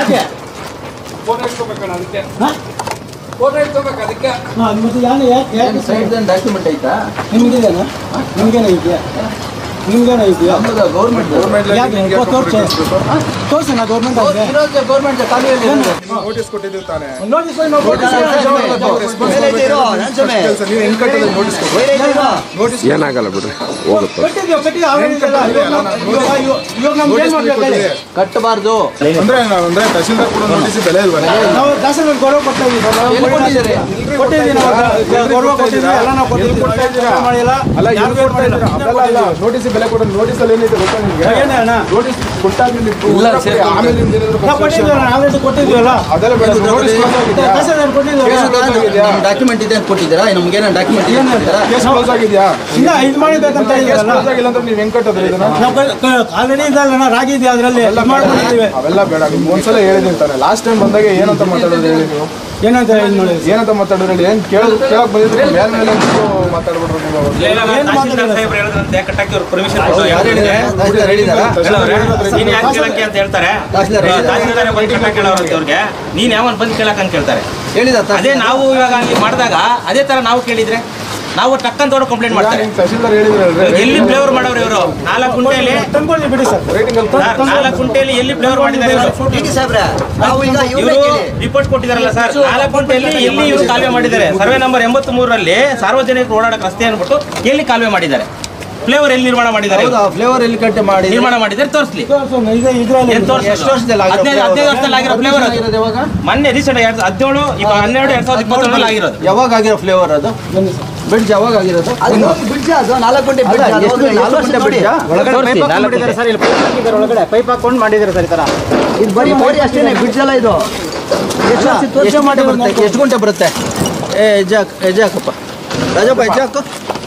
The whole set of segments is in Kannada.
ಯಾಕೆ ಫೋಟೋ ಇಟ್ಕೋಬೇಕಣ್ಣ ಅದಕ್ಕೆ ಹಾ? ಫೋಟೋ ಇಟ್ಕೋಬೇಕು ಅದಕ್ಕೆ ಹಾ, ಮತ್ತೆ ಯಾಕೆ ಯಾಕೆ ಯಾಕೆ ಸೈಡ್ ಡಾಕ್ಯುಮೆಂಟ್ ಐತಾ ನಿಮ್ಗಿದೇನಾ ನಿಮ್ಗೇನ ಇದೆಯಾ ನಿಮ್ಗೇನ ಇದೆಯಾ ನಮ್ಮದು ಗೌರ್ಮೆಂಟ್ ಗೌರ್ಮೆಂಟ್ ಯಾಕೆ ತೋರ್ಸಿ ತೋರ್ಸಿ ನಾ ಗೌರ್ಮೆಂಟ್ ಆಗಿದೆ ಇರೋದು ಗೌರ್ಮೆಂಟ್ ಖಾಲಿಯಲ್ಲಿ ಇರೋದು. ನೋಟಿಸ್ ಕೊಟ್ಟಿದ್ದೀವಿ ತಾನೇ ನೋಟಿಸ್ ನಾವು ನೋಟಿಸ್ ಕೆಲಸ ನೀವು ಹೆಂಗ್ ಕಟ್ಟಿದ್ರೆ ನೋಟಿಸ್ ನೋಟಿಸ್ ಏನಾಗಲ್ಲ ಬಿಡ್ರಿ ಹೋಗುತ್ತೆ ಕಟ್ಟಿದ್ಯೋ ಕಟ್ಟಿದ್ಯೋ ಆವೇನಿಲ್ಲ ಇವಾಗ ನಾವು- ಇವಾಗ ಇವಾಗ- ಇವಾಗ ನಮ್ಗೆ ಏನ್ ಮಾಡ್ಬೇಕು ಹೇಳಿ? ಕಟ್ಟಬಾರ್ದು ಅಂದ್ರೆ ಅಂದ್ರೆ ತಹಸೀಲ್ದಾರ್ ಕೂಡ ನೋಟಿಸ್ ಬೆಲೆ ಇಲ್ವಾ ನಾವು ದಾಸರ ಗೌರವ ಕೊಡ್ತಾ ಇದೀವಿ ಸರ್. ನಾವು ಎಲ್ಲಿ ಕೊಟ್ಟಿದ್ದೀರಿ? ಕೊಟ್ಟಿದ್ದೀವಿ ನಾವು ಗೌರವ ಕೊಟ್ಟಿದ್ದೀವಿ ಎಲ್ಲ ನಾವು ಕೊಟ್ಟಿದ್ದೀವಿ ಕೊಡ್ತಾ ಇದ್ದೀರಾ? ಮಾಡಿಲ್ಲ ಅಲ್ಲ ಯಾರು ಯಾರು ಕೊಡ್ತಾ ಮಾಡಿಲ್ಲ. ಇದ್ದೀರಾ? ಅದೆಲ್ಲ ಅಲ್ಲ ನೋಟಿಸ್ ಬೆಲೆ ಕೊಡೋ ನೋಟಿಸ್ ಅಲ್ಲಿ ಏನಿದೆ ಗೊತ್ತಾ ನಿಮ್ಗೆ ಏನೇ ಅಣ್ಣ ನೋಟಿಸ್ ಕೊಟ್ಟಾಗ ನೀವು ಇಲ್ಲ, ಉತ್ತರ ಕೊಡಿ. ಸೇರ್ಕೊಂಡು ಆಮೇಲೆ ನಿಮ್ದು ಏನಾದ್ರು ನಾವು ಕೊಟ್ಟಿದ್ದೀವಿ ಅಣ್ಣ ಆಲ್ರೆಡಿ ಕೊಟ್ಟಿದ್ದೀವಲ್ಲ ಅದೆಲ್ಲ ಬೇಡ ನೋಟಿಸ್ ಕ್ಲೋಸ್ ಆಗಿದೆಯಾ ದಾಸರ ಕೊಟ್ಟಿದ್ದೀವಲ್ಲ ಡಾಕ್ಯುಮೆಂಟ್ ಇದೆ ಅಂತ ಕೊಟ್ಟಿದ್ದೀರಾ ನಮ್ಗೇನೋ ಡಾಕ್ಯುಮೆಂಟ್ ಇದೆ ಅಂತ ಕೊಟ್ಟಿದ್ದೀರಾ? ಕೇಸ್ ಕ್ಲೋಸ್ ಆಗಿದೆಯಾ ಇನ್ನ ಇದು ಮಾಡಿಬೇಕಂತ ಕೇಸ್ ಇದ್ದೀವಲ್ಲ ಕ್ಲೋಸ್ ಆಗಿಲ್ಲ ಅಂದ್ರೆ ನೀವು ಹೆಂಗ್ ಕಟ್ಟೋದ್ರಿ ಇದನ್ನ ನಾವು ಆಲ್ರೆಡಿ ಇದಲ್ಲ ರಾಗಿ ಇದೆ ಅದರಲ್ಲಿ ಎಲ್ಲ ಮಾಡ್ಕೊಂಡಿದ್ದೀವಿ ಅವೆಲ್ಲ ಬೇಡ ನಿಮ್ಗೆ ಒಂದ್ಸಲ ಹೇಳಿದ್ದೀನಿ ತಾನೆ ಲಾಸ್ಟ್ ಟೈಮ್ ಬಂದಾಗ ಏನಂತ ಮಾತಾಡೋದು ಹೇಳಿ ನೀವು ಏನಂತ ಇದು ಮಾಡಿದ್ವಿ ಏನಂತ ಮಾತಾಡಿದ್ರೆ ಹೇಳಿ ಏನ್ ಕೇಳ ಕೇಳಕ್ ಬಂದಿದ್ರೆ ಮೇಲ್ ಮೇಲೆ ಮಾತಾಡ್ಬಿಟ್ರು ನೀವು ಅವಾಗ. ತಹಸೀಲ್ದಾರ್ ಸಾಹೇಬ್ರು ಹೇಳಿದ್ರಂತೆ ಕಟ್ಟಕ್ಕೆ ಅವ್ರು ಪರ್ಮಿಷನ್ ಹೌದು, ಯಾರು ಹೇಳಿದ್ದಾರೆ? ತಹಸೀಲ್ದಾರ್ ಹೇಳಿದ್ದಾರಾ? ನೀನ್ ಯಾಕೆ ಕೇಳಕ್ಕೆ ಅಂತ ಹೇಳ್ತಾರೆ ತಹಸೀಲ್ದಾರ್ ಹೇಳಿದ್ದಾರೆ. ತಹಸೀಲ್ದಾರ್ ಬಂದು ಕಟ್ಟಕ್ಕೆ ಕೇಳೋರಂತೆ ಅವ್ರಿಗೆ ನೀನ್ ಯಾವನ್ ಬಂದು ಕೇಳಕ್ ಅಂತ ಕೇಳ್ತಾರೆ ಹೇಳಿದ ಅದೇ ನಾವು ಇವಾಗ ಅಲ್ಲಿ ಮಾಡಿದಾಗ ಅದೇ ತರ ನಾವು ಕೇಳಿದ್ರೆ ನಾವು ಟಕ್ಕಂತ ಅವ್ರು ಕಂಪ್ಲೇಂಟ್ ಈಗ ಮಾಡ್ತಾರೆ ನಿಮ್ ತಹಸೀಲ್ದಾರ್ ಹೇಳಿದ್ರಲ್ರಿ ಇವಾಗ ಎಲ್ಲಿ ಫ್ಲೇವರ್ ಮಾಡೋರು ಇವರು ನಾಲ್ಕು ಕುಂಟೆಯಲ್ಲಿ ತಂದ್ಕೊಳ್ತೀವಿ ಬಿಡಿ ಸರ್ ರೇಟಿಂಗ್ ಅಲ್ಲಿ ಸರ್, ನಾಲ್ಕು ಕುಂಟೆಯಲ್ಲಿ ಎಲ್ಲಿ ಫ್ಲೇವರ್ ಮಾಡಿದ್ದಾರೆ ಇವರು ಡಿ ಸಾಹೇಬ್ರೆ ನಾವು ಈಗ ಇವ್ರನ್ನೇ ಇವರು ಕೇಳಿ ರಿಪೋರ್ಟ್ ಕೊಟ್ಟಿದಾರಲ್ಲ ಸರ್ ನಾಲ್ಕು ಕುಂಟೆಯಲ್ಲಿ ಎಲ್ಲಿ ಇವರು ಕಾಲುವೆ ಮಾಡಿದ್ದಾರೆ ಸರ್ವೆ ನಂಬರ್ ಎಂಬತ್ತು ಮೂರರಲ್ಲಿ ಸಾರ್ವಜನಿಕರು ಓಡಾಡಕ್ಕೆ ರಸ್ತೆ ಅನ್ಬಿಟ್ಟು ಎಲ್ಲಿ ಕಾಲುವೆ ಮಾಡಿದ್ದಾರೆ ಫ್ಲೇವರ್ ಎಲ್ಲಿ ನಿರ್ಮಾಣ ಮಾಡಿದ್ದಾರೆ ಇವ್ರು? ಹೌದಾ ಫ್ಲೇವರ್ ಎಲ್ಲಿ ಕಟ್ಟಿ ಮಾಡಿ ನಿರ್ಮಾಣ ಮಾಡಿದ್ದಾರೆ ತೋರಿಸ್ಲಿ ತೋರ್ಸೋಣ, ಇದೆ ಇದರಲ್ಲಿ ಏನ್ ತೋರ್ಸು? ಎಷ್ಟು ವರ್ಷದಲ್ಲಿ ಆಗಿರೋ ಹದಿನೈದು flavour? ಹದಿನೈದು ವರ್ಷದಲ್ಲಿ ಆಗಿರೋ ಫ್ಲೇವರ್ ಅದು ಆಗಿರೋದು ಯಾವಾಗ ಮೊನ್ನೆ ರೀಸೆಂಟ್ ಎರಡ್ ಹದಿನೇಳು ಈಗ ಹನ್ನೆರಡು ಎರಡ್ ಸಾವಿರದ ಇಪ್ಪತ್ತೊಂದರಲ್ಲಿ ಆಗಿರೋದು ಯಾವಾಗ ಆಗಿರೋ ಫ್ಲೇವರ್ ಅದು ಬ್ರಿಡ್ಜ್ ಯಾವಾಗ ಆಗಿರೋದು ಬ್ರಿಡ್ಜ್ ಅದು ನಾಲ್ಕು ಗಂಟೆ ಅಲ್ಲ, ಎಷ್ಟು- ನಾಲ್ಕು ಗಂಟೆ bridge ಆ? ಒಳಗಡೆ ತೋರ್ಸಿ, ಪೈಪ್ ನಾಲ್ಕು ಹಾಕೊಂಡಿದ್ದಾರೆ ಸರ್ ಇಲ್ಲಿ ಪೈಪ್ ಹಾಕಿದ್ದಾರೆ ಒಳಗಡೆ ಪೈಪ್ ಹಾಕೊಂಡು ಮಾಡಿದ್ದಾರೆ ಸರ್ ಈ ತರ ಇದು ಬರೀ ಮೋರಿ ಅಷ್ಟೇನೆ ಬ್ರಿಡ್ಜ್ ಎಲ್ಲ ಇದು ಎಷ್ಟು ವರ್ಷ ಎಷ್ಟು ತೋರಿಸಿ ಗಂಟೆ ಬರುತ್ತೆ ಎಷ್ಟು ಗಂಟೆ ಬರುತ್ತೆ ಏ ಹೆಜ್ಜೆ ಹಾಕ್ ಹೆಜ್ಜೆ ಹಾಕಪ್ಪ ರಾಜಪ್ಪ ಹೆಜ್ಜೆ ಹಾಕು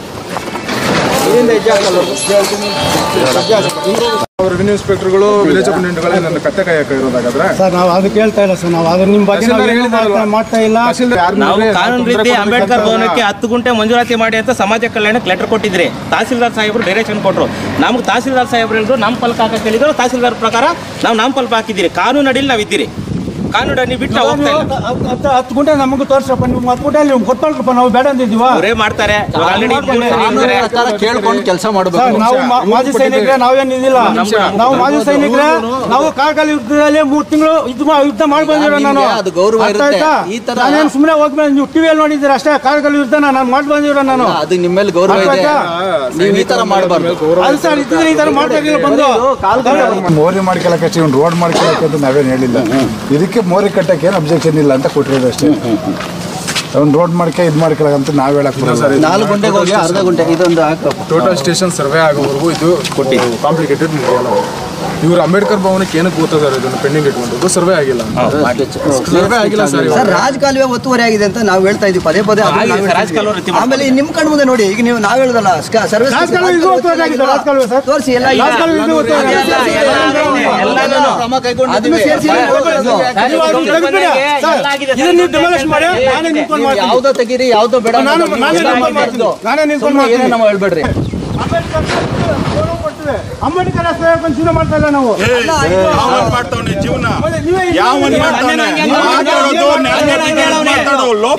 ಇಲ್ಲಿಂದ ಹೆಜ್ಜೆ ಹಾಕಲ್ಲ ಹೆಜ್ಜೆ ಹಾಕಪ್ಪ ಅವ್ರ ರೆವಿನ್ಯೂ ಇನ್ಸ್ಪೆಕ್ಟರ್ಗಳು ವಿಲೇಜ್ ಅಪೆಂಡೆಂಟ್ಗಳೇ ನನ್ನ ಕತ್ತೆ ಕಾಯಕ ಇರೋದಾಗಾದ್ರೆ ಸರ್ ನಾವು ಅದು ಕೇಳ್ತಾ ಇಲ್ಲ ಸರ್ ನಾವು ಅದ್ರ ನಿಮ್ಮ ಬಗ್ಗೆ ನಾವು ತಹಸೀಲ್ದಾರ್ ಏನು ಹೇಳಿದಾರಲ್ವಾ? ಮಾಡ್ತಾ- ಮಾಡ್ತಾ ಇಲ್ಲ ತಹಸೀಲ್ದಾರ್ ಯಾರ್ ನಾವು ಮೇಲೆ ಕಾನೂನು ತೊಂದ್ರೆ ರೀತಿ ಕೊಡ್ಬೇಕಂತ ಅಂಬೇಡ್ಕರ್ ಭವನಕ್ಕೆ ಹತ್ತು ಗುಂಟೆ ಮಂಜೂರಾತಿ ಮಾಡಿ ಅಂತ ಸಮಾಜ ಕಲ್ಯಾಣಕ್ಕೆ ಲೆಟರ್ ಕೊಟ್ಟಿದ್ರಿ ತಹಸೀಲ್ದಾರ್ ಸಾಹೇಬರು ಡೈರೆಕ್ಷನ್ ಕೊಟ್ಟರು ನಮ್ಗೆ ತಹಸೀಲ್ದಾರ್ ಸಾಹೇಬ್ರು ಹೇಳಿದ್ರು ನಾಮಫಲಕ ಹಾಕಕ್ಕೆ ಹೇಳಿದ್ರು ತಹಸೀಲ್ದಾರ್ ಪ್ರಕಾರ ನಾವು ನಾಮಫಲಕ ಹಾಕಿದ್ದೀರಿ ಕಾನೂನು ಅಡಿಯಲ್ಲಿ ನಾವು ಇದ್ದೀರಿ ಕಾನೂನು ಅಡಿ ಬಿಟ್ಟು ನಾವು ಹೋಗ್ತಾ ಇಲ್ಲ ಹತ್ತು- ಹತ್ತು ಹತ್ತು ಗುಂಟೆ ನಮಗೂ ತೋರಿಸಪ್ಪ ನೀವು ಹತ್ತು ಗುಂಟೆ ನೀವು ಕೊಟ್ಕೊಳ್ರಪ್ಪ ನಾವು ಬೇಡ ಅಂತಿದ್ದೀವ ಅವರೇ ಮಾಡ್ತಾರೆ ಆಲ್ರೆಡಿ ಕಾನೂನು ಪ್ರಕಾರ ಕೇಳ್ಕೊಂಡು ಕೆಲಸ ಸರ್ ಮಾಡಬೇಕು ನಾವು ಮಾ- ಮಾಜಿ ಸೈನಿಕರೇ ನಾವೇನ್ ಇದಿಲ್ಲ ನಾವು ಮಾಜಿ ಸೈನಿಕರೇ ನಾವು ಕಾರ್ಗಲ್ ಯುದ್ಧದಲ್ಲಿ ಮೂರು ತಿಂಗಳು ಯುದ್ಧ ಮಾ- ಯುದ್ಧ ಮಾಡಿ ಬಂದಿರೋ ನಾನು ನಿಮ್ಗೆ ಅದು ಗೌರವ ಅರ್ಥ ಇರುತ್ತೆ. ಆಯ್ತಾ? ಈ ತರ- ನಾನೇನು ಸುಮ್ಮನೆ ಹೋಗ್ಮೇಲೆ ನೀವು ಟಿವಿಯಲ್ಲಿ ನೋಡಿದ್ದೀರ ಅಷ್ಟೇ ಕಾರ್ಗಲ್ ಯುದ್ಧನ ನಾನು ಮಾಡಿ ಬಂದಿರೋ ನಾನು ಅದು ನಿಮ್ಮ ಮೇಲೆ ಗೌರವ ಅರ್ಥ ಇದೆ ಆಯ್ತಾ? ನೀವು ಈ ತರ ಮಾಡಬಾರ್ದು ಅದು ಸರ್ ಇದ್ದಿದ್ರೆ ಈ ತರ ಮಾಡ್ತಾ ಇರ್ಲಿಲ್ಲ ಬಂದು ಮೋರಿ ಮಾಡ್ಕೊಳಕ್ಕೆ ಅಷ್ಟೇ ಒಂದು ರೋಡ್ ಮಾಡ್ಕೊಳಕ್ಕೆ ಅಂತ ನಾವೇನು ಹೇಳಿಲ್ಲ ಇದಕ್ಕೆ ಮೋರಿ ಕಟ್ಟಕ್ಕೆ ಏನು ಅಬ್ಜೆಕ್ಷನ್ ಇಲ್ಲ ಅಂತ ಕೊಟ್ಟಿರೋದು ಅಷ್ಟೇ ಒಂದು ರೋಡ್ ಮಾಡ್ಕೆ ಇದು ಮಾಡ್ಕೊಳಕಂತ ನಾವ್ ಹೇಳಕ್ ಬರಲ್ಲ. ನಾಲ್ಕು ಗಂಟೆಗೆ ಹೋಗಿ ಅರ್ಧ ಗಂಟೆ ಇದೊಂದು ಹಾಕಪ್ಪ ಟೋಟಲ್ ಸ್ಟೇಷನ್ ಸರ್ವೆ ಆಗೋವರೆಗೂ ಇದು ಕೊಟ್ಟಿ ಕಾಂಪ್ಲಿಕೇಟೆಡ್ ಮುಗಿಯಲ್ಲ ಇವ್ರು ಅಂಬೇಡ್ಕರ್ ಭವನಕ್ಕೆ ಏನಕ್ಕೆ ಗೊತ್ತದಾರೆ ಇದನ್ನು ಪೆಂಡಿಂಗ್ ಇಟ್ಕೊಂಡು ಸರ್ವೆ ಆಗಿಲ್ಲ ಸರ್ವೆ ಆಗಿಲ್ಲ ಸರ್ ಸರ್ ರಾಜ್ ಕಾಲುವೆ ಒತ್ತುವರಿ ಆಗಿದೆ ಅಂತ ನಾವು ಹೇಳ್ತಾ ಇದೀವಿ ಪದೇ ಪದೇ ಅದನ್ನ ಆಗಿದೆ ನಾವು ಸರ್, ರಾಜ್ ಹೇಳ್ತೀವಿ. ಕಾಲುವೆ ರೀತಿ ಮಾಡ್ತಾರೆ. ಆಮೇಲೆ ನಿಮ್ ಕಣ್ಣು ಮುಂದೆ ನೋಡಿ ಈಗ ನೀವು ನಾವ್ ಹೇಳುದಲ್ಲ ಸರ್ವಿಸ್ ರಾಜ್ ಕಾಲುವೆ ಇದು ಒತ್ತುವರಿ ಆಗಿದೆ, ರಾಜ್ ಕಾಲುವೆ ಸರ್. ತೋರಿಸಿ ಎಲ್ಲ ರಾಜ್ ಕಾಲುವೆ ಇದು ಒತ್ತುವರಿ ಆಗಿದೆ. ಎಲ್ಲಾನು ಕ್ರಮ ಅದನ್ನು ಕೈಗೊಂಡಿದ್ದೀವಿ ಸೇರಿಸಿ ನೀವು ಅದನ್ನ ತೆಗೆದ್ಬಿಡಿ. ಸರ್, ಇದನ್ನ ನೀವು demolish ಮಾಡಿ ನಾನೇ ನಿಂತ್ಕೊಂಡು ಮಾಡ್ತೀನಿ. ಯಾವ್ದೋ ತೆಗೀರಿ ಯಾವ್ದೋ ಬೇಡ ನಾನು ಅನ್ನೋದು ನಾನೇ ನೀವು ನಿಂತ್ಕೊಂಡು ಮಾಡ್ತೀನಿ. ನಾನೇ ನಿಂತ್ಕೊಂಡು ಸುಮ್ನೆ ಏನೇ ಮಾಡ್ತೀನಿ. ನಮ್ಮ ಹೇಳ್ಬೇಡ್ರಿ ಅಂಬೇಡ್ಕರ್ ಗೌರವ ಕೊಡ್ತೀವಿ. ಅಂಬೇಡ್ಕರ್ ಹೆಸರು ಹೇಳ್ಕೊಂಡು ಜೀವನ ಮಾಡ್ತಾ ಇಲ್ಲ ನಾವು ಯಾವನ್ ಮಾಡ್ತಾವ್ನೆ ಜೀವನ ಮತ್ತೆ ನೀವೇ ಇಲ್ಲಿ ಯಾವನ್ ಮಾಡ್ತಾವ್ನೆ ಮಾತಾಡೋದು ನ್ಯಾಯವಾಗಿ ಮಾತಾಡೋ ಲೋಪ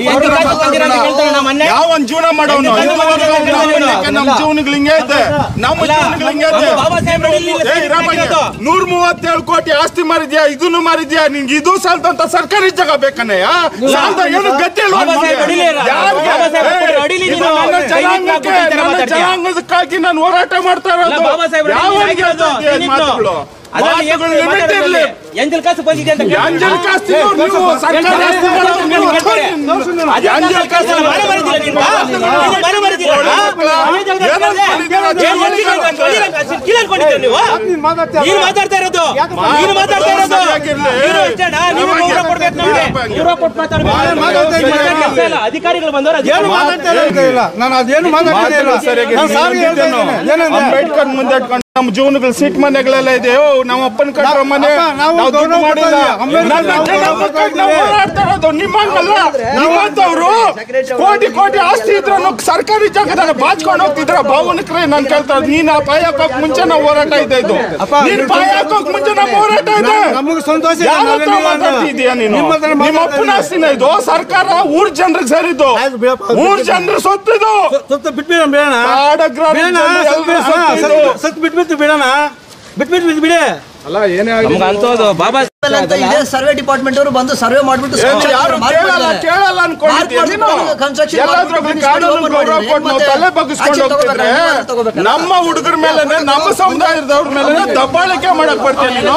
ಯಾವನ್ ಜೀವನ ಮಾಡೋನು ನಮ್ ಜೀವನಗಳು ಹಿಂಗೆ ಐತೆ ನಮ್ಮ ಜೀವನಗಳು ಹಿಂಗೆ ಐತೆ ಬಾಬಾ ಸಾಹೇಬ್ರು ಇಲ್ಲಿ ಇಲ್ಲ ಏ, ಇರಪ್ಪ ಇಲ್ಲಿ. ನೂರ್ ಮೂವತ್ತೇಳು ಕೋಟಿ ಆಸ್ತಿ ಮಾರಿದ್ಯಾ ಇದನ್ನು ಮಾರಿದ್ಯಾ ನಿಂಗೆ ಇದು ಸಾಲ್ದಂತ ಸರ್ಕಾರಿ ಜಾಗ ಬೇಕನ್ನಯ್ಯ ಸಾಲ್ದ ಏನು ಗತಿ ಇಲ್ವಾ ಬಾಬಾ ಸಾಹೇಬ್ ನಿಮ್ಗೆ? ಅಡಿಲಿ ಇರ- ಯಾರ್ಗೆ? ಬಾಬಾ ಸಾಹೇಬ್ ಏ, ಅಡಿಲಿ ಇದು ನೀನು ನನ್ನ ಕೈ ಜನಾಂಗಕ್ಕೆ ನಿಂತ್ಕೊಂಡು ನನ್ನ ಮಾತಾಡ್ತೀಯ. ಜನಾಂಗಕ್ಕಾಗಿ ನಾನು ಹೋರಾಟ ಮಾಡ್ತಾ ಅಲ್ಲ, ಇರೋದು ಬಾಬಾ ಸಾಹೇಬ್ರು ಅಡಿಲಿ ಯಾವನ್ಗೆ ಆಗಿರೋದು, ಹೇಳ್ತಾ ಇದೀಯ ಏನಿತ್ತು? ಮಾತುಗಳು ಅದ್ರಲ್ಲಿ ಮಾತುಗಳು ಎಷ್ಟು limit ಇರ್ಲಿ ಮಾತಾಡೋದ್ರಲ್ಲಿ ಎಂಜಲ್ ಕಾಸು ಬಂದಿದೆ ಅಂತ ಕೇಳಿ. ಅಂಜಲ್ ಕಾಸ್ತಿ ನೀವು ಸರ್ಕಾರ ಆಸ್ತಿ ಮಾಡೋದು ನೀವು ಕೇಳ್ತಾರೆ. ಈ ಅಂಜಲ್ ಕಾಸ್ತಿ ಅದನ್ನ ಮನೆ ಮರಿದಿಲ್ಲ ನೀನು? ನೀನು ಮನೆ ಮರಿದಿಲ್ಲ? ಅದೇ ಜಾಗದಲ್ಲಿ ಏನೋ ಕೇಳಿದ್ರೆ ಏನ್ ಹೇಳ್ತೀರ ಅಂತ ಅನ್ಕೊಂಡಿದ್ದೀರ? ಕಿಲ್ ಅನ್ಕೊಂಡಿದ್ದೀರ ನೀವು? ನೀನ್ ಮಾತಾಡ್ತಾ ನೀನು ಮಾತಾಡ್ತಾ ಇರೋದು ನೀನು ಮಾತಾಡ್ತಾ ಇರೋದು ಸರಿಯಾಗಿರ್ಲಿ. ನೀನು ಅಷ್ಟೇನಾ? ನೀವು ಗೌರವ ಕೊಡ್ಬೇಕು ನಮ್ಗೆ. ಗೌರವ ಕೊಟ್ಟು ಮಾತಾಡ್ಬೇಕು. ಮಾತಾಡ್ತಾ ಇದ್ದೀನಿ. ಮಾತಾಡ್ ಕೆಲ್ಸ ಇಲ್ಲ. ಅಧಿಕಾರಿಗಳು ಬಂದವರು ಏನು ಅಧಿಕಾರಿ ಮಾತಾಡ್ತಾ ಇಲ್ಲ ನಾನು ಅದೇನು ಮಾತಾಡ್ತಾ ಇಲ್ಲ ಸರಿಯಾಗಿ ನಾನು ಸಾರಿ ಹೇಳ್ತಾ ಇದ್ದೀನಿ ಏನಂದ್ರೆ ಅಂಬೇಡ್ಕರ್ ಮುಂದೆ ಇಟ್ಕೊಂಡು ನಮ್ಮ ಜೀವನಗಳು ಸೀಟ್ ಮನೆಗಳೆಲ್ಲ ಇದೆ ಓ, ನಮ್ಮ ಅಪ್ಪನ ಕಟ್ಟರ ಮನೆ ಅಪ್ಪ, ನಾವು ನಾವು ದುಡ್ಡು ಗೌರವ ಮಾಡಿಲ್ಲ ಕೊಡ್ತಾ ಇದೀವಿ. ಅಂಬೇಡ್ಕರ್ ನನ್ನ ನಾವು ಜನ ಗೌರವ ಮಕ್ಕಳಿಗೆ ಕೊಡ್ತಾ ನಾವು ಇದೀವಿ. ಹೋರಾಡ್ತಾ ಇರೋದು ನಿಮ್ಮಂಗಲ್ಲ ನಿಮ್ಮಂತವ್ರು ಕೋಟಿ ಕೋಟಿ ಆಸ್ತಿ ಇದ್ರು ಸರ್ಕಾರಿ ಜಾಗದಾಗ ಬಾಚ್ಕೊಂಡು ಹೋಗ್ತಿದ್ರ ಭಾವನಕ್ರೆ ನಾನು ಕೇಳ್ತಾ ಇರೋದು. ನೀನ್ ಆ ಪಾಯ ಹಾಕೋಕ್ ಮುಂಚೆ ನಾವು ಹೋರಾಟ ಇದೆ ಇದು ಅಪ್ಪ, ನೀನ್ ಪಾಯ ಹಾಕೋಕ್ ಮುಂಚೆ ನಮ್ಮ ಹೋರಾಟ ಇದೆ ನಮ್- ನಮ್ಗೆ ಸಂತೋಷ ಇದೆ. ಯಾರ ಹತ್ರ ನಾವೇನು ಮಾತಾಡ್ತಿದ್ಯಾ ನೀನು ನಿಮ್ಮ ಹತ್ರ ನಿಮ್ಮ ಅಪ್ಪನ ಮಾತಾಡ್ತಾ ಆಸ್ತಿನ ಇದು ಸರ್ಕಾರ ಊರ್ ಜನರಿಗೆ ಸೇರಿದ್ದು ಆಯ್ತು ಬಿಡಪ್ಪ. ಊರ್ ಜನರು ಸೊತ್ತಿದು ಸ್ವಲ್ಪ ಬಿಟ್ಬಿಡೋಣ ಬೇಡ ಕಾಡಗ್ರಾಮ ಬೇಡ ಜನರು ಎಲ್ರು ಸತ್ತಿದ್ದು. ಸತ್ ಬಿಟ್ಬಿಟ್ಟು ಬಿಡೋಣ ಬಿಟ್ಬಿಟ್ಟು ಬಿಡಿ ಅಲ್ಲ ಏನೇ ಆಗಲಿ ನಮ್ಗೆ ಅಂತದ್ದು ಬಾಬಾ ಅಂತ ಇದೆ ಸರ್ವೆ ಡಿಪಾರ್ಟ್ಮೆಂಟ್ ಅವರು ಬಂದು ಸರ್ವೆ ಮಾಡ್ಬಿಟ್ಟು ಏನು ಸ್ವಚ್ಛ ಯಾರು ಮಾಡ್ಬಿಟ್ಟಿದ್ದಾರೆ. ಕೇಳಲ್ಲ ಕೇಳಲ್ಲ ಅನ್ಕೊಂಡಿದ್ಯಾ ಮಾರ್ಕ್ ನೀನು ಮಾಡ್ಬಿಟ್ಟು construction ಎಲ್ಲಾದ್ರೂ ಮಾಡ್ಬಿಟ್ಟು ಕಾನೂನು open ಗೌರವ ಮಾಡಿದ್ರೆ ಕೊಟ್ಟು ನಾವು ಮತ್ತೆ ತಲೆ ಬಗ್ಗಿಸ್ಕೊಂಡು action ಹೋಗ್ತಿದ್ರೆ ತಗೋಬೇಕಲ್ಲ, ತಗೋಬೇಕಲ್ಲ. ನಮ್ಮ ಹುಡುಗರ ಮೇಲೆ ನಮ್ಮ ಸಮುದಾಯದವ್ರ ಮೇಲೆ ದಬ್ಬಾಳಿಕೆ ಮಾಡಕ್ ಬರ್ತೀಯ ನೀನು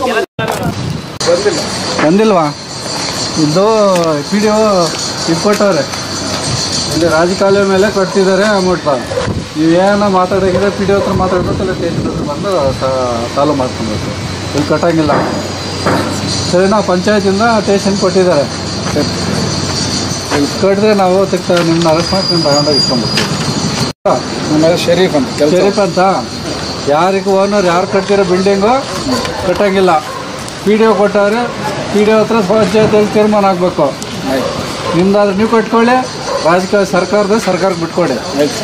ಬಂದಿಲ್ವಾ ಇದು ಪಿ ಡಿ ಒ ಇದು ಕೊಟ್ಟವ್ರೆ ಇಲ್ಲಿ ರಾಜಕಾಲುವೆ ಮೇಲೆ ಕಟ್ತಿದ್ದಾರೆ ಅಮೌಂಟ್ ನೀವು ಏನೋ ಮಾತಾಡೋಕಿದ್ರೆ ಪಿ ಡಿ ಒ ಹತ್ರ ಮಾತಾಡ್ಬೇಕು ಇಲ್ಲ ಸ್ಟೇಷನ್ ಹತ್ರ ಬಂದು ಸಾಲ್ವ್ ಮಾಡ್ಕೊಬೇಕು ಇಲ್ಲಿ ಕಟ್ಟಂಗಿಲ್ಲ ಸರಿನಾ ಪಂಚಾಯತಿಂದ ಸ್ಟೇಷನ್ ಕೊಟ್ಟಿದ್ದಾರೆ ಇಲ್ಲಿ ಕಟ್ಟಿದ್ರೆ ನಾವು ತಿಕ್ಕ ನಿಮ್ಮನ್ನ ಅರೆಸ್ಟ್ ಮಾಡ್ಕೊಂಡು ತಗೊಂಡೋಗಿ ಇಟ್ಕೊಂಡ್ಬಿಡ್ತೀವಿ ನನ್ನ ಶರೀಫ್ ಅಂತ ಕೆಲಸ ಶರೀಫ್ ಅಂತ ಯಾರಿಗೂ ಓನರ್ ಯಾರು ಕಟ್ತಿರೋ ಬಿಲ್ಡಿಂಗು ಕಟ್ಟಂಗಿಲ್ಲ ಪಿ ಡಿ ಒ ಕೊಟ್ಟವ್ರೆ ಪಿ ಡಿ ಒ ಹತ್ರ ಪಂಚಾಯತಿಯಲ್ಲಿ ತೀರ್ಮಾನ ಆಗಬೇಕು ನಿಮ್ದಾದ್ರೆ ನೀವು ಕಟ್ಕೊಳ್ಳಿ ರಾಜಕೀಯ ಸರ್ಕಾರದ ಸರ್ಕಾರಕ್ಕೆ ಬಿಟ್ಕೊಡಿ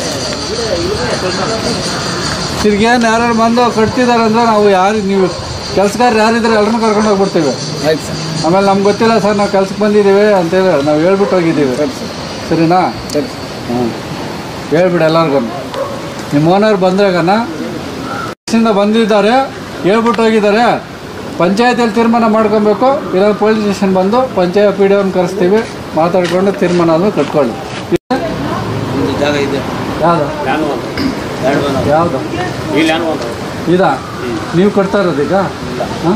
ತಿರ್ಗೇನು ಯಾರು ಬಂದು ಕಟ್ತಿದ್ದಾರೆ ಅಂದರೆ ನಾವು ಯಾರು ನೀವು ಕೆಲಸಗಾರ ಯಾರಿದ್ರೆ ಎಲ್ಲರನ್ನೂ ಕರ್ಕೊಂಡು ಹೋಗ್ಬಿಡ್ತೀವಿ ಆಯ್ತು ಸರ್ ಆಮೇಲೆ ನಮ್ಗೆ ಗೊತ್ತಿಲ್ಲ ಸರ್ ನಾವು ಕೆಲ್ಸಕ್ಕೆ ಬಂದಿದ್ದೀವಿ ಅಂತೇಳಿ ನಾವು ಹೇಳ್ಬಿಟ್ಟು ಹೋಗಿದ್ದೀವಿ ಸರಿನಾ ಹ್ಞೂ ಹೇಳ್ಬಿಡಿ ಎಲ್ಲರಿಗೂ ನಿಮ್ಮ ಓನರ್ ಬಂದ್ರಾಗನ ಇಂದ ಬಂದಿದ್ದಾರೆ ಹೇಳ್ಬಿಟ್ಟು ಹೋಗಿದ್ದಾರೆ ಪಂಚಾಯತಿಯಲ್ಲಿ ತೀರ್ಮಾನ ಮಾಡ್ಕೊಬೇಕು ಇಲ್ಲ ಪೊಲೀಸ್ ಸ್ಟೇಷನ್ ಬಂದು ಪಂಚಾಯತ್ ಪಿ ಡಿ ಅವ್ನ ಕರೆಸ್ತೀವಿ ಮಾತಾಡ್ಕೊಂಡು ತೀರ್ಮಾನ ಆದ್ಮೇಲೆ ಕಟ್ಕೊಳ್ಳಿ ಜಾಗ ಇದೆ ಯಾವುದು ಯಾವುದು ಇದಾ ನೀವು ಕಟ್ತಾ ಇರೋದು ಈಗ ಹಾಂ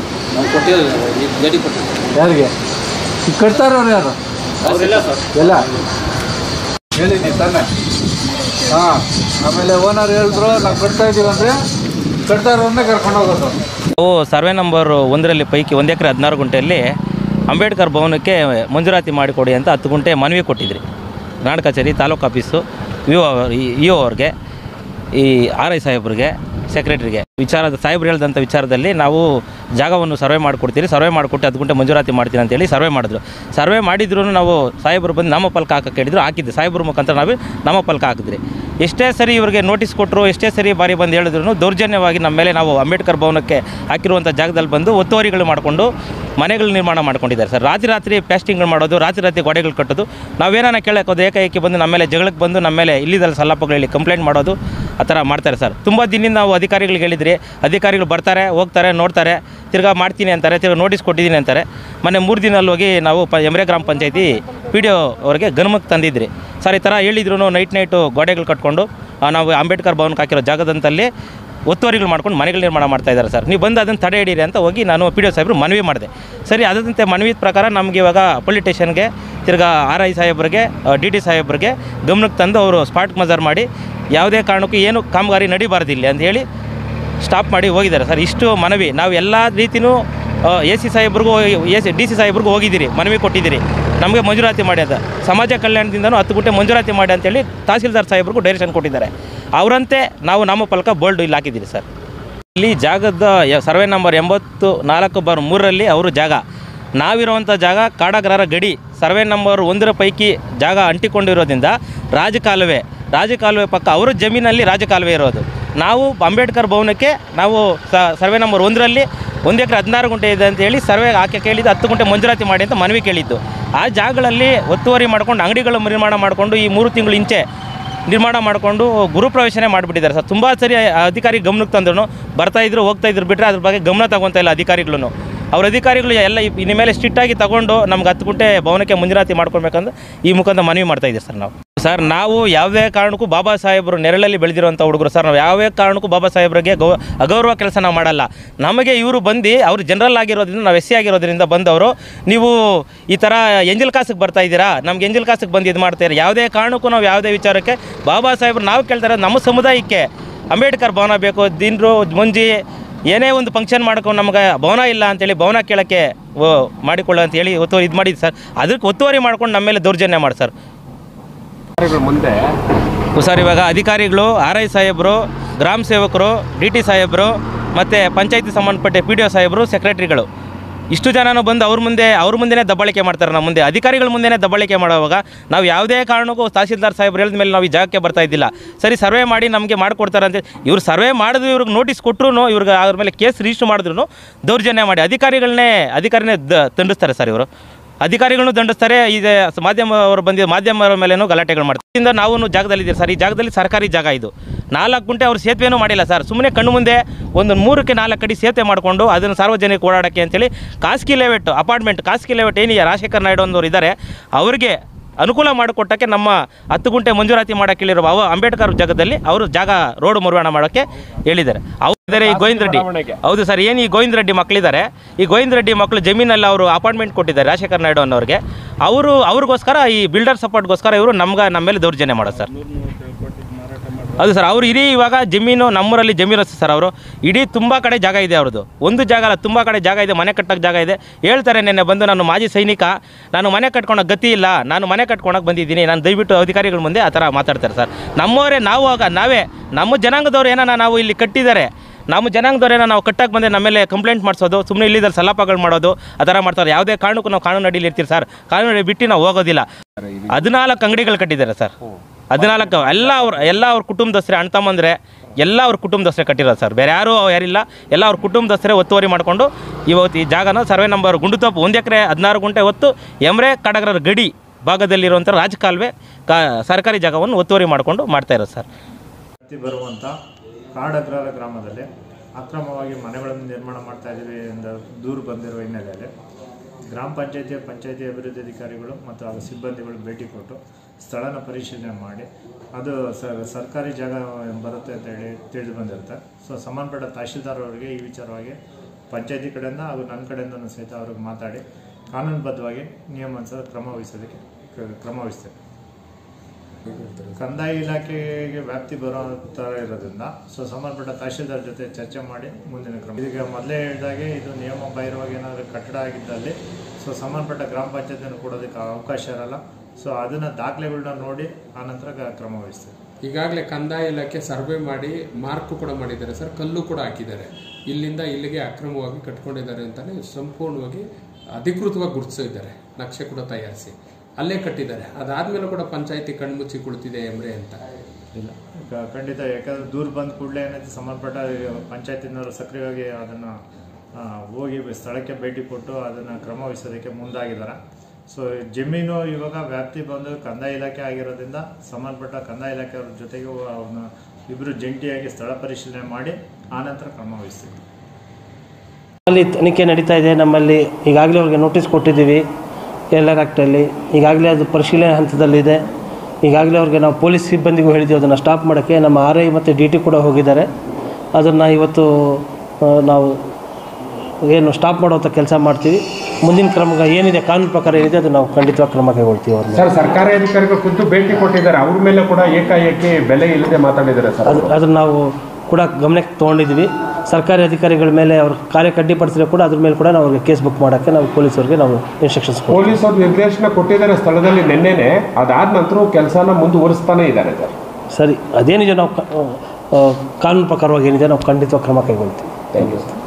ಯಾರಿಗೆ ಈಗ ಕಟ್ತಾ ಇರೋರು ಯಾರು ಎಲ್ಲ ಹೇಳಿದ್ದೀನಿ ತಾನೆ ಹಾಂ ಆಮೇಲೆ ಓನರ್ ಹೇಳಿದ್ರು ನಾವು ಕಟ್ತಾ ಇದ್ದೀವಿ ಅಂದರೆ ಕಟ್ತಾ ಇರೋರನ್ನೇ ಕರ್ಕೊಂಡು ಹೋಗೋದು ನಾವು ಸರ್ವೆ ನಂಬರ್ ಒಂದರಲ್ಲಿ ಪೈಕಿ ಒಂದು ಎಕರೆ ಹದಿನಾರು ಗುಂಟೆಯಲ್ಲಿ ಅಂಬೇಡ್ಕರ್ ಭವನಕ್ಕೆ ಮಂಜೂರಾತಿ ಮಾಡಿಕೊಡಿ ಅಂತ ಹತ್ತು ಗುಂಟೆ ಮನವಿ ಕೊಟ್ಟಿದ್ರಿ ನಾಡ ಕಚೇರಿ ತಾಲೂಕು office E O E O ಅವ್ರಿಗೆ ಈ ಆರ್ ಐ ಸಾಹೇಬ್ರಿಗೆ ಸೆಕ್ರೆಟ್ರಿಗೆ ವಿಚಾರದ ಸಾಹೇಬ್ರು ಹೇಳಿದಂಥ ವಿಚಾರದಲ್ಲಿ ನಾವು ಜಾಗವನ್ನು ಸರ್ವೆ ಮಾಡಿಕೊಡ್ತೀರಿ ಸರ್ವೆ ಮಾಡಿಕೊಟ್ಟು ಹತ್ತು ಗುಂಟೆ ಮಂಜೂರಾತಿ ಮಾಡ್ತೀನಿ ಅಂತೇಳಿ ಸರ್ವೆ ಮಾಡಿದ್ರು ಸರ್ವೆ ಮಾಡಿದ್ರು ನಾವು ಸಾಹೇಬರು ಬಂದು ನಮ್ಮ ಫಲಕ ಹಾಕಕ್ಕೆ ಹೇಳಿದ್ರು ಹಾಕಿದ್ದೆ ಸಾಹೇಬ್ರ ಮುಖಾಂತರ ನಾವು ನಮ್ಮ ಫಲಕ ಹಾಕಿದ್ರಿ ಎಷ್ಟೇ ಸರಿ ಇವರಿಗೆ ನೋಟಿಸ್ ಕೊಟ್ಟರು ಎಷ್ಟೇ ಸರಿ ಬಾರಿ ಬಂದು ಹೇಳಿದ್ರು ದೌರ್ಜನ್ಯವಾಗಿ ನಮ್ಮ ಮೇಲೆ ನಾವು ಅಂಬೇಡ್ಕರ್ ಭವನಕ್ಕೆ ಹಾಕಿರುವಂಥ ಜಾಗದಲ್ಲಿ ಬಂದು ಒತ್ತುವರಿಗಳು ಮಾಡಿಕೊಂಡು ಮನೆಗಳು ನಿರ್ಮಾಣ ಮಾಡ್ಕೊಂಡಿದ್ದಾರೆ ಸರ್ ರಾತ್ರಿ ರಾತ್ರಿ ಪ್ಯಾಸ್ಟಿಂಗ್ಗಳು ಮಾಡೋದು ರಾತ್ರಿ ರಾತ್ರಿ ಗೋಡೆಗಳು ಕಟ್ಟೋದು ನಾವೇನಾನ ಕೇಳಕ್ಕೆ ಹೋದ್ರೆ ಏಕಾಏಕಿ ಬಂದು ನಮ್ಮ ಮೇಲೆ ಜಗಳಕ್ಕೆ ಬಂದು ನಮ್ಮ ಮೇಲೆ ಇಲ್ಲಿದಲ್ಲಿ ಸಲ್ಲಪ್ಪಗಳು ಹೇಳಿ ಕಂಪ್ಲೇಂಟ್ ಮಾಡೋದು ಆ ಥರ ಮಾಡ್ತಾರೆ ಸರ್ ತುಂಬ ದಿನದಿಂದ ನಾವು ಅಧಿಕಾರಿಗಳಿಗೆ ಹೇಳಿದ್ರಿ ಅಧಿಕಾರಿಗಳು ಬರ್ತಾರೆ ಹೋಗ್ತಾರೆ ನೋಡ್ತಾರೆ ತಿರ್ಗಾ ಮಾಡ್ತೀನಿ ಅಂತಾರೆ ತಿರ್ಗಾ ನೋಟಿಸ್ ಕೊಟ್ಟಿದ್ದೀನಿ ಅಂತಾರೆ ಮೊನ್ನೆ ಮೂರು ದಿನಲ್ಲಿ ಹೋಗಿ ನಾವು ಪ ಎಮ್ರೆ ಗ್ರಾಮ ಪಂಚಾಯತಿ ಪಿ ಡಿ ಒ ಅವ್ರಿಗೆ ಗಮನಕ್ಕೆ ತಂದಿದ್ರಿ ಸರ್ ಈ ಥರ ಹೇಳಿದ್ರು ನೈಟ್ ನೈಟು ಗೋಡೆಗಳು ಕಟ್ಕೊಂಡು ಆ, ನಾವು ಅಂಬೇಡ್ಕರ್ ಭವನಕ್ಕೆ ಹಾಕಿರೋ ಜಾಗದಂತಲ್ಲಿ ಒತ್ತುವರಿಗಳು ಮಾಡ್ಕೊಂಡು ಮನೆಗಳು ನಿರ್ಮಾಣ ಮಾಡ್ತಾ ಇದ್ದಾರೆ ಸರ್ ನೀವು ಬಂದು ಅದನ್ನು ತಡೆ ಹಿಡೀರಿ ಅಂತ ಹೋಗಿ ನಾನು ಪಿ ಡಿ ಒ ಸಾಹೇಬ್ರು ಮನವಿ ಮಾಡಿದೆ ಸರಿ ಅದರಂತೆ ಮನವಿ ಪ್ರಕಾರ ನಮಗೆ ಇವಾಗ ಪೊಲೀಸ್ ಸ್ಟೇಷನ್ಗೆ ತಿರ್ಗಾ ಆರ್ ಐ ಸಾಹೇಬ್ರಿಗೆ ಡಿ ಟಿ ಸಾಹೇಬ್ರಿಗೆ ಗಮನಕ್ಕೆ ತಂದು ಅವರು ಸ್ಪಾಟ್ ಮಜಾರ್ ಮಾಡಿ ಯಾವುದೇ ಕಾರಣಕ್ಕೂ ಏನು ಕಾಮಗಾರಿ ನಡಿಬಾರ್ದು ಇಲ್ಲಿ ಅಂತ ಹೇಳಿ ಸ್ಟಾಪ್ ಮಾಡಿ ಹೋಗಿದ್ದಾರೆ ಸರ್ ಇಷ್ಟು ಮನವಿ ನಾವು ಎಲ್ಲ ರೀತಿಯೂ ಎ ಸಿ ಸಾಹೇಬ್ರಿಗೂ ಎ ಸಿ ಡಿ ಸಿ ಸಾಹೇಬ್ರಿಗೂ ಹೋಗಿದ್ದೀರಿ ಮನವಿ ಕೊಟ್ಟಿದ್ದೀರಿ ನಮಗೆ ಮಂಜೂರಾತಿ ಮಾಡಿ ಅಂತ ಸಮಾಜ ಕಲ್ಯಾಣದಿಂದನೂ ಹತ್ತು ಗುಂಟೆ ಮಂಜೂರಾತಿ ಮಾಡಿ ಅಂತೇಳಿ ತಹಸೀಲ್ದಾರ್ ಸಾಹೇಬ್ರಿಗೂ ಡೈರೆಕ್ಷನ್ ಕೊಟ್ಟಿದ್ದಾರೆ ಅವರಂತೆ ನಾವು ನಮ್ಮ ಫಲಕ ಬೋಲ್ಡ್ ಇಲ್ಲಿ ಹಾಕಿದ್ದೀರಿ ಸರ್ ಇಲ್ಲಿ ಜಾಗದ ಯ- ಸರ್ವೆ ನಂಬರ್ ಎಂಬತ್ತು ನಾಲ್ಕು ಬಾರ್ ಮೂರರಲ್ಲಿ ಅವರು ಜಾಗ ನಾವಿರುವಂಥ ಜಾಗ ಕಾಡಗ್ರಹರ ಗಡಿ ಸರ್ವೆ ನಂಬರ್ ಒಂದರ ಪೈಕಿ ಜಾಗ ಅಂಟಿಕೊಂಡಿರೋದ್ರಿಂದ ರಾಜಕಾಲುವೆ ರಾಜಕಾಲುವೆ ಪಕ್ಕ ಅವರ ಜಮೀನಲ್ಲಿ ರಾಜಕಾಲುವೆ ಇರೋದು ನಾವು ಅಂಬೇಡ್ಕರ್ ಭವನಕ್ಕೆ ನಾವು ಸ- ಸರ್ವೆ ನಂಬರ್ ಒಂದರಲ್ಲಿ ಒಂದು ಎಕರೆ ಹದಿನಾರು ಗುಂಟೆ ಇದೆ ಅಂತ ಹೇಳಿ ಸರ್ವೆ ಹಾಕಿ ಕೇಳಿದ್ದು ಹತ್ತು ಗುಂಟೆ ಮಂಜೂರಾತಿ ಮಾಡಿ ಅಂತ ಮನವಿ ಕೇಳಿದ್ದು ಆ ಜಾಗಗಳಲ್ಲಿ ಒತ್ತುವರಿ ಮಾಡ್ಕೊಂಡು ಅಂಗಡಿಗಳು ನಿರ್ಮಾಣ ಮಾಡಿಕೊಂಡು ಈ ಮೂರು ತಿಂಗಳು ಇಂಚೆ ನಿರ್ಮಾಣ ಮಾಡಿಕೊಂಡು ಗುರುಪ್ರವೇಶನೇ ಮಾಡಿಬಿಟ್ಟಿದ್ದಾರೆ ಸರ್ ತುಂಬ ಸರಿ ಅಧಿಕಾರಿ ಗಮನಕ್ಕೆ ತಂದ್ರು ಬರ್ತಾ ಇದ್ರು ಹೋಗ್ತಾ ಇದ್ರು ಬಿಟ್ಟರೆ ಅದ್ರ ಬಗ್ಗೆ ಗಮನ ತಗೊತಾ ಇಲ್ಲ ಅಧಿಕಾರಿಗಳು ಅವ್ರ ಅಧಿಕಾರಿಗಳು ಎಲ್ಲ ಇಪ್- ಇನ್ನು ಮೇಲೆ ಸ್ಟ್ರಿಕ್ಟಾಗಿ ತಗೊಂಡು ನಮ್ಗೆ ಹತ್ತು ಗುಂಟೆ ಭವನಕ್ಕೆ ಮಂಜೂರಾತಿ ಮಾಡ್ಕೊಳ್ಬೇಕಂದ್ರೆ ಈ ಮುಖಾಂತರ ಮನವಿ ಮಾಡ್ತಾ ಇದ್ದೀವಿ ಸರ್ ನಾವು ಸರ್ ನಾವು ಯಾವುದೇ ಕಾರಣಕ್ಕೂ ಬಾಬಾ ಸಾಹೇಬರು ನೆರಳಲ್ಲಿ ಬೆಳೆದಿರುವಂಥ ಹುಡುಗರು ಸರ್ ನಾವು ಯಾವ್ಯಾವ ಕಾರಣಕ್ಕೂ ಬಾಬಾ ಸಾಹೇಬ್ರಿಗೆ ಗೌ ಅಗೌರವ ಕೆಲಸ ನಾವು ಮಾಡಲ್ಲ ನಮಗೆ ಇವರು ಬಂದು ಅವರು ಜನರಲ್ ಆಗಿರೋದ್ರಿಂದ ನಾವು ಎಸ್ ಸಿ ಆಗಿರೋದ್ರಿಂದ ಬಂದವರು ನೀವು ಈ ಥರ ಎಂಜಲ್ ಕಾಸಿಗೆ ಬರ್ತಾ ಇದ್ದೀರಾ ನಮ್ಗೆ ಎಂಜಲ್ ಕಾಸಿಗೆ ಬಂದು ಇದು ಮಾಡ್ತಾರೆ ಯಾವುದೇ ಕಾರಣಕ್ಕೂ ನಾವು ಯಾವುದೇ ವಿಚಾರಕ್ಕೆ ಬಾಬಾ ಸಾಹೇಬ್ರು ನಾವು ಕೇಳ್ತಾರೆ ನಮ್ಮ ಸಮುದಾಯಕ್ಕೆ ಅಂಬೇಡ್ಕರ್ ಭವನ ಬೇಕು ದಿನರು ಮುಂಜಿ ಏನೇ ಒಂದು ಫಂಕ್ಷನ್ ಮಾಡ್ಕೊಂಡು ನಮಗೆ ಭವನ ಇಲ್ಲ ಅಂತೇಳಿ ಭವನ ಕೇಳೋಕ್ಕೆ ಮಾಡಿಕೊಳ್ಳೋ ಅಂತ ಹೇಳಿ ಒತ್ತುವರಿ ಇದು ಮಾಡಿದ್ದು ಸರ್ ಅದಕ್ಕೆ ಒತ್ತುವರಿ ಮಾಡ್ಕೊಂಡು ನಮ್ಮ ಮೇಲೆ ದೌರ್ಜನ್ಯ ಮಾಡಿ ಸರ್ ಮುಂದೆ ಸರ್ ಇವಾಗ ಅಧಿಕಾರಿಗಳು ಆರ್ ಐ ಸಾಹೇಬರು ಗ್ರಾಮ ಸೇವಕರು ಡಿ ಟಿ ಸಾಹೇಬರು ಮತ್ತು ಪಂಚಾಯತಿ ಸಂಬಂಧಪಟ್ಟ ಪಿ ಡಿ ಒ ಸಾಹೇಬರು ಸೆಕ್ರೆಟ್ರಿಗಳು ಇಷ್ಟು ಜನನೂ ಬಂದು ಅವ್ರ ಮುಂದೆ ಅವ್ರ ಮುಂದೆನೇ ದಬ್ಬಾಳಿಕೆ ಮಾಡ್ತಾರೆ ನಮ್ಮ ಮುಂದೆ ಅಧಿಕಾರಿಗಳ ಮುಂದೆನೇ ದಬ್ಬಾಳಿಕೆ ಮಾಡುವಾಗ ನಾವು ಯಾವುದೇ ಕಾರಣಕ್ಕೂ ತಹಸೀಲ್ದಾರ್ ಸಾಹೇಬ್ರು ಹೇಳಿದ ಮೇಲೆ ನಾವು ಈ ಜಾಗಕ್ಕೆ ಬರ್ತಾ ಇದ್ದಿಲ್ಲ ಸರಿ ಸರ್ವೆ ಮಾಡಿ ನಮಗೆ ಮಾಡಿಕೊಡ್ತಾರೆ ಅಂತ ಇವ್ರು ಸರ್ವೆ ಮಾಡಿದ್ರು ಇವ್ರಿಗೆ ನೋಟಿಸ್ ಕೊಟ್ಟರು ಇವ್ರಿಗೆ ಅವ್ರ ಮೇಲೆ ಕೇಸ್ ರಿಜಿಸ್ಟರ್ ಮಾಡಿದ್ರು ದೌರ್ಜನ್ಯ ಮಾಡಿ ಅಧಿಕಾರಿಗಳನ್ನೇ ಅಧಿಕಾರಿನೇ ದ ದಂಡಿಸ್ತಾರೆ ಸರ್ ಇವರು ಅಧಿಕಾರಿಗಳನ್ನು ದಂಡಿಸ್ತಾರೆ ಈಗ ಮಾಧ್ಯಮ ಅವರು ಬಂದಿದ್ದ ಮಾಧ್ಯಮರ ಮೇಲೇನೂ ಗಲಾಟೆಗಳು ಮಾಡ್ತಾರೆ ಇದರಿಂದ ನಾವು ಜಾಗದಲ್ಲಿದ್ದೀರಿ ಸರ್ ಈ ಜಾಗದಲ್ಲಿ ಸರ್ಕಾರಿ ಜಾಗ ಇದು ನಾಲ್ಕು ಗುಂಟೆ ಅವ್ರು ಸೇತುವೆನೂ ಮಾಡಿಲ್ಲ ಸರ್ ಸುಮ್ಮನೆ ಕಣ್ಣು ಮುಂದೆ ಒಂದು ಮೂರಕ್ಕೆ ನಾಲ್ಕು ಅಡಿ ಸೇತುವೆ ಮಾಡಿಕೊಂಡು ಅದನ್ನು ಸಾರ್ವಜನಿಕ ಓಡಾಡೋಕ್ಕೆ ಅಂತೇಳಿ ಖಾಸಗಿ ಲೆವೆಟ್ ಅಪಾರ್ಟ್ಮೆಂಟ್ ಖಾಸಗಿ ಲೆವೆಟ್ ಏನಿದೆ ರಾಜಶೇಖರ್ ನಾಯ್ಡು ಅನ್ನೋರು ಇದ್ದಾರೆ ಅವರಿಗೆ ಅನುಕೂಲ ಮಾಡಿಕೊಟ್ಟಕ್ಕೆ ನಮ್ಮ ಹತ್ತು ಗುಂಟೆ ಮಂಜೂರಾತಿ ಮಾಡೋಕೆ ಹೇಳಿರುವ ಅವ ಅಂಬೇಡ್ಕರ್ ಜಾಗದಲ್ಲಿ ಅವರು ಜಾಗ ರೋಡ್ ನಿರ್ಮಾಣ ಮಾಡೋಕ್ಕೆ ಹೇಳಿದ್ದಾರೆ ಅವ್ರು ಇದ್ದಾರೆ ಈ ಗೋವಿಂದ ರೆಡ್ಡಿ ಹೌದು ಸರ್ ಏನು ಈ ಗೋವಿಂದ ರೆಡ್ಡಿ ಮಕ್ಕಳಿದ್ದಾರೆ ಈ ಗೋವಿಂದ ರೆಡ್ಡಿ ಮಕ್ಕಳು ಜಮೀನಲ್ಲಿ ಅವರು ಅಪಾರ್ಟ್ಮೆಂಟ್ ಕೊಟ್ಟಿದ್ದಾರೆ ರಾಜಶೇಖರ್ ನಾಯ್ಡು ಅನ್ನೋರಿಗೆ ಅವರು ಅವ್ರಿಗೋಸ್ಕರ ಈ ಬಿಲ್ಡರ್ ಸಪೋರ್ಟ್ಗೋಸ್ಕರ ಇವರು ನಮ್ಗೆ ನಮ್ಮ ಮೇಲೆ ದೌರ್ಜನ್ಯ ಮಾಡೋದು ಸರ್ ಹೌದು ಸರ್ ಅವ್ರು ಇಡೀ ಇವಾಗ ಜಮೀನು ನಮ್ಮೂರಲ್ಲಿ ಜಮೀನು ಹಚ್ಚು ಸರ್ ಅವರು ಇಡೀ ತುಂಬ ಕಡೆ ಜಾಗ ಇದೆ ಅವ್ರದ್ದು ಒಂದು ಜಾಗ ಅಲ್ಲ ತುಂಬ ಕಡೆ ಜಾಗ ಇದೆ ಮನೆ ಕಟ್ಟೋಕ್ಕೆ ಜಾಗ ಇದೆ ಹೇಳ್ತಾರೆ ನೆನ್ನೆ ಬಂದು ನಾನು ಮಾಜಿ ಸೈನಿಕ ನಾನು ಮನೆ ಕಟ್ಕೊಳಕ್ಕೆ ಗತಿ ಇಲ್ಲ ನಾನು ಮನೆ ಕಟ್ಕೊಳಕ್ಕೆ ಬಂದಿದ್ದೀನಿ ನಾನು ದಯವಿಟ್ಟು ಅಧಿಕಾರಿಗಳ ಮುಂದೆ ಆ ಥರ ಮಾತಾಡ್ತಾರೆ ಸರ್ ನಮ್ಮವರೇ ನಾವು ಆಗ ನಾವೇ ನಮ್ಮ ಜನಾಂಗದವ್ರು ಏನಾನ ನಾವು ಇಲ್ಲಿ ಕಟ್ಟಿದ್ದಾರೆ ನಮ್ಮ ಜನಾಂಗದವ್ರೇನೋ ನಾವು ಕಟ್ಟಕ್ಕೆ ಬಂದರೆ ನಮ್ಮ ಮೇಲೆ ಕಂಪ್ಲೇಂಟ್ ಮಾಡಿಸೋದು ಸುಮ್ಮನೆ ಇಲ್ಲಿದ್ದಲ್ಲಿ ಸಲಾಪಗಳು ಮಾಡೋದು ಆ ಥರ ಮಾಡ್ತಾರೆ ಯಾವುದೇ ಕಾರಣಕ್ಕೂ ನಾವು ಕಾನೂನು ಅಡಿಯಲ್ಲಿ ಇರ್ತೀವಿ ಸರ್ ಕಾನೂನು ಅಡಿ ಬಿಟ್ಟು ನಾವು ಹೋಗೋದಿಲ್ಲ ಹದಿನಾಲ್ಕು ಅಂಗಡಿಗಳು ಕಟ್ಟಿದ್ದಾರೆ ಸರ್ ಹದಿನಾಲ್ಕು ಎಲ್ಲ ಅವ್ರ ಎಲ್ಲ ಅವ್ರ ಕುಟುಂಬದಸ್ರೆ ಅಣ್ಣ ತಮ್ಮಂದ್ರೆ ಎಲ್ಲ ಅವ್ರ ಕುಟುಂಬದಸ್ರೆ ಕಟ್ಟಿರೋದು ಸರ್ ಬೇರೆ ಯಾರೂ ಯಾರಿಲ್ಲ ಎಲ್ಲ ಅವ್ರ ಕುಟುಂಬದಸ್ರೆ ಒತ್ತುವರಿ ಮಾಡಿಕೊಂಡು ಇವತ್ತು ಈ ಜಾಗನ ಸರ್ವೆ ನಂಬರ್ ಗುಂಡುತೋಪು ಒಂದು ಎಕರೆ ಹದಿನಾರು ಗುಂಟೆ ಹೊತ್ತು ಎಮ್ರೆ ಕಡಗರ ಗಡಿ ಭಾಗದಲ್ಲಿರುವಂಥ ರಾಜಕಾಲುವೆ ಕಾ ಸರ್ಕಾರಿ ಜಾಗವನ್ನು ಒತ್ತುವರಿ ಮಾಡಿಕೊಂಡು ಮಾಡ್ತಾ ಇರೋದು ಸರ್ ಹತ್ತಿ ಬರುವಂಥ ಕಾಡಗ್ರಹಾರ ಗ್ರಾಮದಲ್ಲಿ ಅಕ್ರಮವಾಗಿ ಮನೆಗಳನ್ನು ನಿರ್ಮಾಣ ಮಾಡ್ತಾ ಇದ್ದೀವಿ ಎಂದು ದೂರು ಬಂದಿರುವ ಹಿನ್ನೆಲೆಯಲ್ಲಿ ಗ್ರಾಮ ಪಂಚಾಯತಿಯ ಪಂಚಾಯತಿ ಅಭಿವೃದ್ಧಿ ಅಧಿಕಾರಿಗಳು ಮತ್ತು ಅದರ ಸಿಬ್ಬಂದಿಗಳು ಭೇಟಿ ಕೊಟ್ಟು ಸ್ಥಳನ ಪರಿಶೀಲನೆ ಮಾಡಿ ಅದು ಸ- ಸರ್ಕಾರಿ ಜಾಗ ಬರುತ್ತೆ ಅಂತ ಹೇಳಿ ತಿಳಿದು ಬಂದಿರುತ್ತೆ ಸೊ ಸಂಬಂಧಪಟ್ಟ ತಹಶೀಲ್ದಾರ್ ಅವರಿಗೆ ಈ ವಿಚಾರವಾಗಿ ಪಂಚಾಯತಿ ಕಡೆಯಿಂದ ಹಾಗೂ ನನ್ನ ಕಡೆಯಿಂದನೂ ಸಹಿತ ಅವ್ರಿಗೆ ಮಾತಾಡಿ ಕಾನೂನುಬದ್ಧವಾಗಿ ನಿಯಮಾನುಸಾರ ಕ್ರಮ ವಹಿಸೋದಕ್ಕೆ ಕ- ಕ್ರಮ ವಹಿಸ್ತೇವೆ ಕಂದಾಯ ಇಲಾಖೆಗೆ ವ್ಯಾಪ್ತಿ ಬರೋ ಥರ ಇರೋದ್ರಿಂದ ಸೊ ಸಂಬಂಧಪಟ್ಟ ತಹಶೀಲ್ದಾರ್ ಜೊತೆ ಚರ್ಚೆ ಮಾಡಿ ಮುಂದಿನ ಕ್ರಮ ಈಗ ಮೊದಲೇ ಹೇಳಿದಾಗೆ ಇದು ನಿಯಮ ಬಾಹಿರವಾಗಿ ಏನಾದರೂ ಕಟ್ಟಡ ಆಗಿದ್ದಲ್ಲಿ ಸೊ ಸಂಬಂಧಪಟ್ಟ ಗ್ರಾಮ ಪಂಚಾಯತಿಯನ್ನು ಕೊಡೋದಕ್ಕೆ ಅವಕಾಶ ಇರಲ್ಲ ಸೊ ಅದನ್ನು ದಾಖಲೆಗಳನ್ನ ನೋಡಿ ಆನಂತರ ಗ- ಕ್ರಮ ವಹಿಸ್ತೇವೆ ಈಗಾಗಲೇ ಕಂದಾಯ ಇಲಾಖೆ ಸರ್ವೆ ಮಾಡಿ ಮಾರ್ಕ್ ಕೂಡ ಮಾಡಿದ್ದಾರೆ ಸರ್ ಕಲ್ಲು ಕೂಡ ಹಾಕಿದ್ದಾರೆ ಇಲ್ಲಿಂದ ಇಲ್ಲಿಗೆ ಅಕ್ರಮವಾಗಿ ಕಟ್ಕೊಂಡಿದ್ದಾರೆ ಅಂತಾನೆ ಸಂಪೂರ್ಣವಾಗಿ ಅಧಿಕೃತವಾಗಿ ಗುರುತಿಸಿದ್ದಾರೆ ನಕ್ಷೆ ಕೂಡ ತಯಾರಿಸಿ ಅಲ್ಲೇ ಕಟ್ಟಿದ್ದಾರೆ ಅದಾದ್ಮೇಲೆ ಕೂಡ ಪಂಚಾಯತಿ ಕಣ್ಮುಚ್ಚಿ ಕುಳಿತಿದೆ ಎಮ್ರೆ ಅಂತ ಇಲ್ಲ ಕ- ಖಂಡಿತ ಯಾಕಂದ್ರೆ ದೂರ ಬಂದ ಕೂಡಲೇ ಏನೈತೆ ಸಂಬಂಧಪಟ್ಟ ಪಂಚಾಯತಿನವರು ಸಕ್ರಿಯವಾಗಿ ಅದನ್ನು ಹೋಗಿ ಸ್ಥಳಕ್ಕೆ ಭೇಟಿ ಕೊಟ್ಟು ಅದನ್ನು ಕ್ರಮ ವಹಿಸೋದಕ್ಕೆ ಮುಂದಾಗಿದ್ದಾರೆ ಸೊ ಜಮೀನು ಇವಾಗ ವ್ಯಾಪ್ತಿ ಬಂದು ಕಂದಾಯ ಇಲಾಖೆ ಆಗಿರೋದ್ರಿಂದ ಸಂಬಂಧಪಟ್ಟ ಕಂದಾಯ ಇಲಾಖೆಯವ್ರ ಜೊತೆಗೆ ಅವ್ರನ್ನ ಇಬ್ಬರು ಜಂಟಿಯಾಗಿ ಸ್ಥಳ ಪರಿಶೀಲನೆ ಮಾಡಿ ಆನಂತರ ಕ್ರಮ ವಹಿಸ್ತೀವಿ ಅಲ್ಲಿ ತನಿಖೆ ನಡೀತಾ ಇದೆ ನಮ್ಮಲ್ಲಿ ಈಗಾಗಲೇ ಅವ್ರಿಗೆ ನೋಟಿಸ್ ಕೊಟ್ಟಿದ್ದೀವಿ ಎಲ್ ಆರ್ ಆ್ಯಕ್ಟಲ್ಲಿ ಈಗಾಗಲೇ ಅದು ಪರಿಶೀಲನೆ ಹಂತದಲ್ಲಿದೆ ಈಗಾಗಲೇ ಅವ್ರಿಗೆ ನಾವು ಪೊಲೀಸ್ ಸಿಬ್ಬಂದಿಗೂ ಹೇಳಿದ್ದೀವಿ ಅದನ್ನು ಸ್ಟಾಪ್ ಮಾಡೋಕ್ಕೆ ನಮ್ಮ ಆರ್ ಐ ಮತ್ತು ಡಿ ಟಿ ಕೂಡ ಹೋಗಿದ್ದಾರೆ ಅದನ್ನು ಇವತ್ತು ಆ, ನಾವು ಏನು ಸ್ಟಾಪ್ ಮಾಡುವಂಥ ಕೆಲಸ ಮಾಡ್ತೀವಿ ಮುಂದಿನ ಕ್ರಮ ಏನಿದೆ ಕಾನೂನು ಪ್ರಕಾರ ಏನಿದೆ ಅದು ನಾವು ಖಂಡಿತವಾಗಿ ಕ್ರಮ ಕೈಗೊಳ್ತೀವಿ ಅವ್ರನ್ನ ಸರ್ ಸರ್ಕಾರಿ ಅಧಿಕಾರಿಗಳು ಖುದ್ದು ಭೇಟಿ ಕೊಟ್ಟಿದ್ದಾರೆ ಅವ್ರ ಮೇಲೆ ಕೂಡ ಏಕಾಏಕಿ ಬೆಲೆ ಇಲ್ಲದೆ ಮಾತಾಡಿದ್ದಾರೆ ಸರ್ ಅದು ಅದನ್ನು ನಾವು ಕೂಡ ಗಮನಕ್ಕೆ ತೊಗೊಂಡಿದ್ದೀವಿ ಸರ್ಕಾರಿ ಅಧಿಕಾರಿಗಳ ಮೇಲೆ ಅವ್ರ ಕಾರ್ಯ ಅಡ್ಡಿಪಡಿಸಿದ್ರೆ ಕೂಡ ಅದ್ರ ಮೇಲೆ ಕೂಡ ನಾವು ಅವ್ರಿಗೆ ಕೇಸ್ ಬುಕ್ ಮಾಡೋಕ್ಕೆ ನಾವು ಪೊಲೀಸವ್ರಿಗೆ ನಾವು ಇನ್ಸ್ಟ್ರಕ್ಷನ್ಸ್ ಕೊಡ್ತೀವಿ ಪೊಲೀಸರು ನಿರ್ದೇಶನ ಕೊಟ್ಟಿದ್ದಾರೆ ಸ್ಥಳದಲ್ಲಿ ನಿನ್ನೆನೆ ಅದಾದ ನಂತರ ಕೆಲಸನ ಮುಂದುವರಿಸ್ತಾನೆ ಇದ್ದಾರೆ ಸರ್ ಸರಿ ಅದೇನಿದೆ ನಾವು ಕ- ಆ, ಕಾನೂನು ಪ್ರಕಾರವಾಗಿ ಏನಿದೆ ನಾವು ಖಂಡಿತವಾಗಿ ಕ್ರಮ ಕೈಗೊಳ್ತೀವಿ ಥ್ಯಾಂಕ್ ಯು ಸರ್